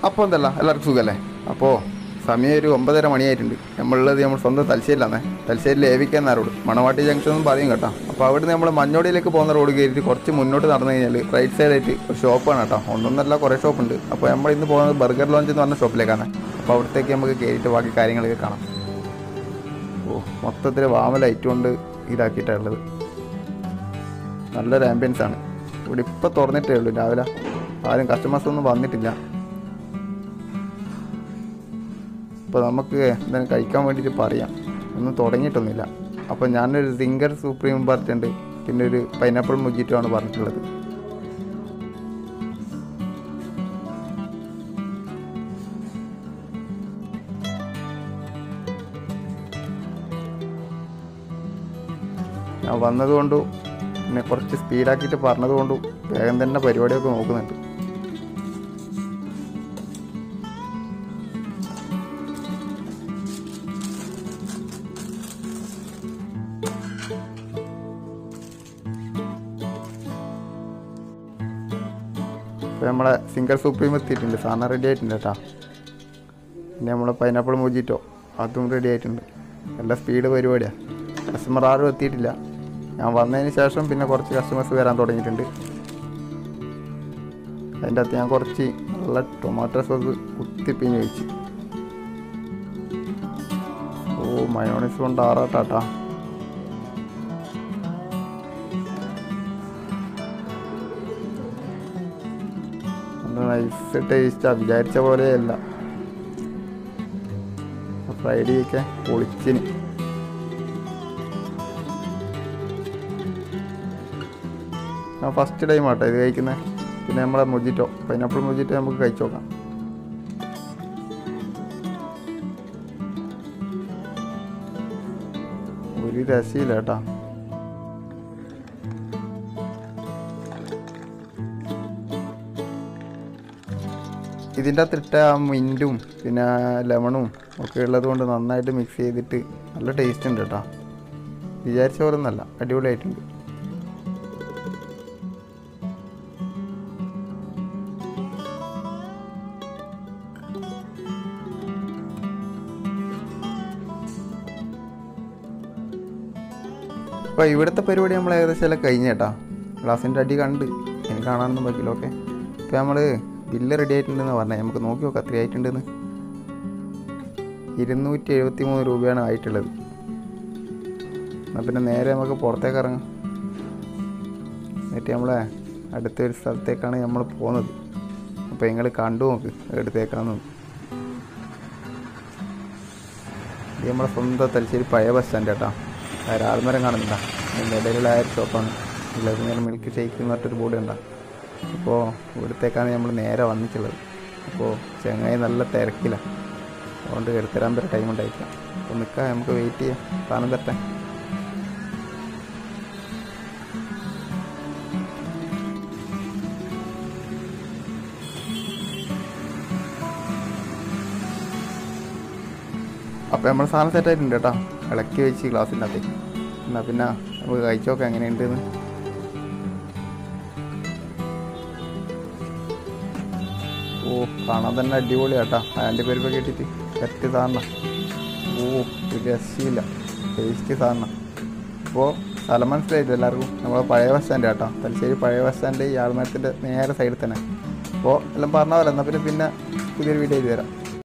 അപ്പോൾ എന്തല്ല എല്ലാവർക്കും സുഖമല്ലേ അപ്പോൾ സമയം ഒരു ഒമ്പതര മണിയായിട്ടുണ്ട് നമ്മളുള്ളത് നമ്മൾ സ്വന്തം തലശ്ശേരിലാണേ തലശ്ശേരി ലേവിക്കാൻ റോഡ് മണവാട്ടി ജംഗ്ഷൻ എന്ന് പറയും കേട്ടോ അപ്പോൾ അവിടെ നമ്മൾ മഞ്ഞോടിയിലേക്ക് പോകുന്ന റോഡ് കയറിയിട്ട് കുറച്ച് മുന്നോട്ട് നടന്നു കഴിഞ്ഞാൽ റൈറ്റ് സൈഡായിട്ട് ഒരു ഷോപ്പാണ് കേട്ടോ ഒന്നൊന്നല്ല കുറേ ഷോപ്പുണ്ട് അപ്പോൾ നമ്മൾ ഇന്ന് പോകുന്നത് ബർഗർ ലോഞ്ച് എന്ന് പറഞ്ഞ ഷോപ്പിലേക്കാണ് അപ്പോൾ അവിടത്തേക്ക് നമുക്ക് കയറിയിട്ട് ബാക്കി കാര്യങ്ങളൊക്കെ കാണാം ഓ മൊത്തത്തിൽ വാമ ലൈറ്റ് കൊണ്ട് ഇതാക്കിയിട്ടുള്ളത് നല്ലൊരു ആംബിയൻസ് ആണ് ഇവിടെ ഇപ്പോൾ തുറന്നിട്ടേ ഉള്ളൂ രാവിലെ ആരും കസ്റ്റമേഴ്സ് ഒന്നും വന്നിട്ടില്ല അപ്പോൾ നമുക്ക് എന്തെങ്കിലും കഴിക്കാൻ വേണ്ടിയിട്ട് പറയാം ഒന്നും തുടങ്ങിയിട്ടൊന്നുമില്ല അപ്പോൾ ഞാനൊരു സിംഗർ സുപ്രീം പറഞ്ഞിട്ടുണ്ട് പിന്നെ ഒരു പൈനാപ്പിൾ മുജിറ്റോ ആണ് പറഞ്ഞിട്ടുള്ളത് ഞാൻ വന്നതുകൊണ്ടും പിന്നെ കുറച്ച് സ്പീഡാക്കിയിട്ട് പറഞ്ഞതുകൊണ്ടും വേഗം തന്നെ പരിപാടിയൊക്കെ നോക്കുന്നുണ്ട് ഇപ്പോൾ നമ്മളെ സിംഗർ സുപ്രീം എത്തിയിട്ടുണ്ട് സാധനം റെഡി ആയിട്ടുണ്ട് കേട്ടോ പിന്നെ നമ്മളെ പൈനാപ്പിൾ മോജിറ്റോ അതും റെഡി ആയിട്ടുണ്ട് എല്ലാം സ്പീഡ് പരിപാടിയാണ് കസ്റ്റമർ ആരും എത്തിയിട്ടില്ല ഞാൻ വന്നതിന് ശേഷം പിന്നെ കുറച്ച് കസ്റ്റമേഴ്സ് വരാൻ തുടങ്ങിയിട്ടുണ്ട് അതിൻ്റെ അകത്ത് ഞാൻ കുറച്ച് നല്ല ടൊമാറ്റോ സോസ് കുത്തിപ്പിഞ്ഞ് വെച്ച് ഓ മയോണൈസ് കൊണ്ട് ആറാട്ടാട്ടാ നല്ല നൈസ് ടേസ്റ്റാണ് വിചാരിച്ച പോലെയല്ല ഫ്രൈഡേ ഒക്കെ പൊളിച്ചിന് ഞാൻ ഫസ്റ്റ് ടൈം ആട്ടോ ഇത് കഴിക്കുന്നത് പിന്നെ നമ്മളെ മൊജിറ്റോ പൈനാപ്പിൾ മൊജിറ്റോ നമുക്ക് കഴിച്ചു നോക്കാം ഒരു രസയില്ല കേട്ടാ ഇതിൻ്റെ അകത്തിട്ട ആ മിൻറ്റും പിന്നെ ലെമണും ഒക്കെ ഉള്ളത് കൊണ്ട് നന്നായിട്ട് മിക്സ് ചെയ്തിട്ട് നല്ല ടേസ്റ്റ് ഉണ്ട് കേട്ടോ വിചാരിച്ച പോലെ ഒന്നല്ല അടിപൊളിയായിട്ടുണ്ട് അപ്പോൾ ഇവിടുത്തെ പരിപാടി നമ്മൾ ഏകദേശം എല്ലാം കഴിഞ്ഞ കേട്ടാ ഗ്ലാസിൻ്റെ അടി കണ്ട് എനിക്ക് കാണാനൊന്നും പറ്റില്ല ഓക്കെ ഇപ്പോൾ നമ്മൾ ബില്ല് റെഡി ആയിട്ടുണ്ടെന്ന് പറഞ്ഞത് നമുക്ക് നോക്കി നോക്കാം എത്ര ആയിട്ടുണ്ടെന്ന് ഇരുന്നൂറ്റി എഴുപത്തി മൂന്ന് രൂപയാണ് ആയിട്ടുള്ളത് എന്നാൽ പിന്നെ നേരെ നമുക്ക് പുറത്തേക്ക് ഇറങ്ങാം എന്നിട്ട് നമ്മളെ അടുത്തൊരു സ്ഥലത്തേക്കാണ് നമ്മൾ പോകുന്നത് അപ്പോൾ നിങ്ങൾ കണ്ടു നോക്ക് എടുത്തേക്കാന്ന് ഇത് നമ്മളെ സ്വന്തം തലശ്ശേരി പഴയ ബസ് സ്റ്റാൻഡ് കേട്ടോ ആൽമരം കാണുന്നുണ്ടോ അതിൻ്റെ ഇടയിലുള്ള ആ ഒരു ഷോപ്പാണ് ഇങ്ങനെ മിൽക്ക് ഷേക്ക് എന്ന് പറഞ്ഞിട്ടൊരു ബോർഡ് ഉണ്ടോ അപ്പോൾ ഇവിടത്തേക്കാണ് നമ്മൾ നേരെ വന്നിട്ടുള്ളത് അപ്പോൾ ചെങ്ങായി നല്ല തിരക്കിലാണ് അതുകൊണ്ട് എടുത്തരാൻ വരെ ടൈം ഉണ്ടായിട്ടില്ല അപ്പോൾ നിൽക്കാം നമുക്ക് വെയിറ്റ് ചെയ്യാം സാധനം തരട്ടെ അപ്പോൾ നമ്മൾ സാധനം സെറ്റ് ആയിട്ടുണ്ട് കേട്ടോ ഇളക്കി വെച്ച് ഗ്ലാസിൻ്റെ അകത്തേക്ക് എന്നാൽ പിന്നെ നമുക്ക് കഴിച്ചു നോക്കാം എങ്ങനെയുണ്ടെന്ന് ഓ കാണാൻ തന്നെ അടിപൊളി കേട്ടാ അതിൻ്റെ പേരിപ്പൊക്കെ ഇട്ടിട്ട് സെറ്റ് സാധനം ഓ ഒരു രക്ഷയില്ല ടേസ്റ്റ് സാധനം അപ്പോൾ സ്ഥലം മനസ്സിലായില്ല എല്ലാവർക്കും നമ്മൾ പഴയ ബസ് സ്റ്റാൻഡ് കേട്ടോ തലശ്ശേരി പഴയ ബസ് സ്റ്റാൻഡ് ഈ ആൾമരത്തിൻ്റെ നേരെ സൈഡിൽ തന്നെ അപ്പോൾ എല്ലാം പറഞ്ഞ പോലെ എന്നാൽ പിന്നെ പിന്നെ പുതിയൊരു വീഡിയോ ചെയ്ത് തരാം